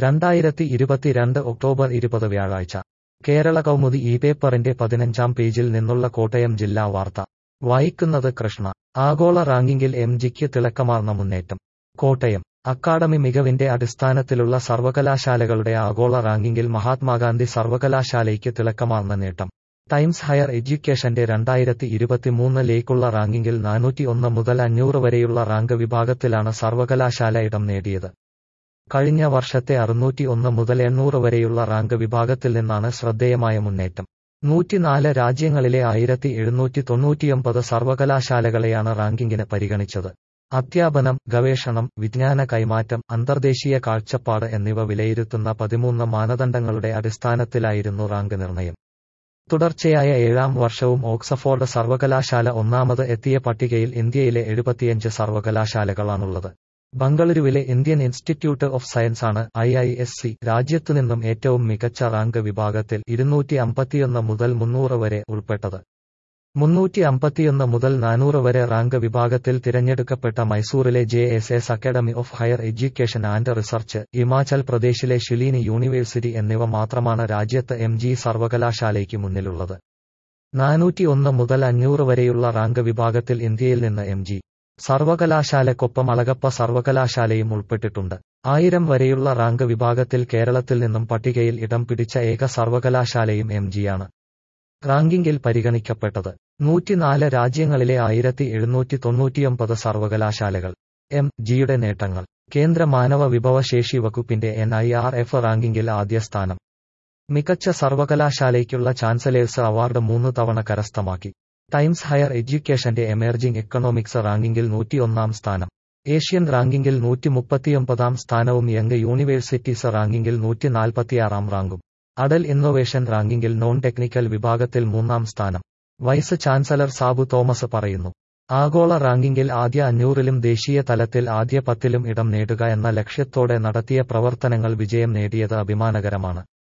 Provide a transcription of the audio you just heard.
രണ്ടായിരത്തി ഇരുപത്തിരണ്ട് ഒക്ടോബർ ഇരുപത് വ്യാഴാഴ്ച കേരള കൗമുദി ഈ പേപ്പറിന്റെ പതിനഞ്ചാം പേജിൽ നിന്നുള്ള കോട്ടയം ജില്ലാ വാർത്ത വായിക്കുന്നത് കൃഷ്ണ ആഗോള റാങ്കിങ്ങിൽ എം ജിക്ക് തിളക്കമാർന്ന മുന്നേറ്റം കോട്ടയം അക്കാഡമി മികവിന്റെ അടിസ്ഥാനത്തിലുള്ള സർവകലാശാലകളുടെ ആഗോള റാങ്കിങ്ങിൽ മഹാത്മാഗാന്ധി സർവകലാശാലയ്ക്ക് തിളക്കമാർന്ന നേട്ടം ടൈംസ് ഹയർ എഡ്യൂക്കേഷന്റെ രണ്ടായിരത്തി ഇരുപത്തിമൂന്നിലേക്കുള്ള റാങ്കിങ്ങിൽ നാനൂറ്റി ഒന്ന് മുതൽ അഞ്ഞൂറ് വരെയുള്ള റാങ്ക് വിഭാഗത്തിലാണ് സർവകലാശാല ഇടം നേടിയത് കഴിഞ്ഞ വർഷത്തെ അറുന്നൂറ്റി ഒന്ന് മുതൽ എണ്ണൂറ് വരെയുള്ള റാങ്ക് വിഭാഗത്തിൽ നിന്നാണ് ശ്രദ്ധേയമായ മുന്നേറ്റം നൂറ്റിനാല് രാജ്യങ്ങളിലെ ആയിരത്തി എഴുന്നൂറ്റി തൊണ്ണൂറ്റിയൊമ്പത് സർവകലാശാലകളെയാണ് റാങ്കിങ്ങിന് പരിഗണിച്ചത് അധ്യാപനം ഗവേഷണം വിജ്ഞാന കൈമാറ്റം അന്തർദേശീയ കാഴ്ചപ്പാട് എന്നിവ വിലയിരുത്തുന്ന പതിമൂന്ന് മാനദണ്ഡങ്ങളുടെ അടിസ്ഥാനത്തിലായിരുന്നു റാങ്ക് നിർണയം തുടർച്ചയായ ഏഴാം വർഷവും ഓക്സഫോർഡ് സർവകലാശാല ഒന്നാമത് എത്തിയ പട്ടികയിൽ ഇന്ത്യയിലെ എഴുപത്തിയഞ്ച് സർവകലാശാലകളാണുള്ളത് ബംഗളൂരുവിലെ ഇന്ത്യൻ ഇൻസ്റ്റിറ്റ്യൂട്ട് ഓഫ് സയൻസ് ആണ് ഐ ഐ എസ് സി രാജ്യത്തുനിന്നും ഏറ്റവും മികച്ച റാങ്ക് വിഭാഗത്തിൽ ഇരുന്നൂറ്റി അമ്പത്തിയൊന്ന് മുതൽ മുന്നൂറ് വരെ ഉൾപ്പെട്ടത് മുന്നൂറ്റി അമ്പത്തിയൊന്ന് മുതൽ നാനൂറ് വരെ റാങ്ക് വിഭാഗത്തിൽ തിരഞ്ഞെടുക്കപ്പെട്ട മൈസൂറിലെ J S S academy of higher education and research Himachal പ്രദേശിലെ ഷിലീനി യൂണിവേഴ്സിറ്റി എന്നിവ മാത്രമാണ് രാജ്യത്ത് എം ജി സർവകലാശാലയ്ക്ക് മുന്നിലുള്ളത് നാനൂറ്റി ഒന്ന് മുതൽ അഞ്ഞൂറ് വരെയുള്ള റാങ്ക് വിഭാഗത്തിൽ ഇന്ത്യയിൽ നിന്ന് എം ജി സർവകലാശാലക്കൊപ്പം അളഗപ്പ സർവകലാശാലയും ഉൾപ്പെട്ടിട്ടുണ്ട് ആയിരം വരെയുള്ള റാങ്ക് വിഭാഗത്തിൽ കേരളത്തിൽ നിന്നും പട്ടികയിൽ ഇടം പിടിച്ച ഏക സർവകലാശാലയും എം ജിയാണ് റാങ്കിങ്ങിൽ പരിഗണിക്കപ്പെട്ടത് നൂറ്റിനാല് രാജ്യങ്ങളിലെ ആയിരത്തി എഴുന്നൂറ്റി തൊണ്ണൂറ്റിയൊമ്പത് സർവകലാശാലകൾ എം ജിയുടെ നേട്ടങ്ങൾ കേന്ദ്ര മാനവ വിഭവശേഷി വകുപ്പിന്റെ എൻ ഐ ആർ എഫ് റാങ്കിങ്ങിൽ ആദ്യ സ്ഥാനം മികച്ച സർവകലാശാലയ്ക്കുള്ള ചാൻസലേഴ്സ് അവാർഡ് മൂന്ന് തവണ കരസ്ഥമാക്കി ടൈംസ് ഹയർ എഡ്യൂക്കേഷന്റെ എമേർജിംഗ് എക്കണോമിക്സ് റാങ്കിങ്ങിൽ നൂറ്റിയൊന്നാം സ്ഥാനം ഏഷ്യൻ റാങ്കിങ്ങിൽ നൂറ്റി മുപ്പത്തിയൊമ്പതാം സ്ഥാനവും യങ് യൂണിവേഴ്സിറ്റീസ് റാങ്കിങ്ങിൽ നൂറ്റി നാൽപ്പത്തിയാറാം റാങ്കും അടൽ ഇന്നൊവേഷൻ റാങ്കിങ്ങിൽ നോൺ ടെക്നിക്കൽ വിഭാഗത്തിൽ മൂന്നാം സ്ഥാനം വൈസ് ചാൻസലർ സാബു തോമസ് പറയുന്നു ആഗോള റാങ്കിങ്ങിൽ ആദ്യ അഞ്ഞൂറിലും ദേശീയ തലത്തിൽ ആദ്യ പത്തിലും ഇടം നേടുക എന്ന ലക്ഷ്യത്തോടെ നടത്തിയ പ്രവർത്തനങ്ങൾ വിജയം നേടിയത് അഭിമാനകരമാണ്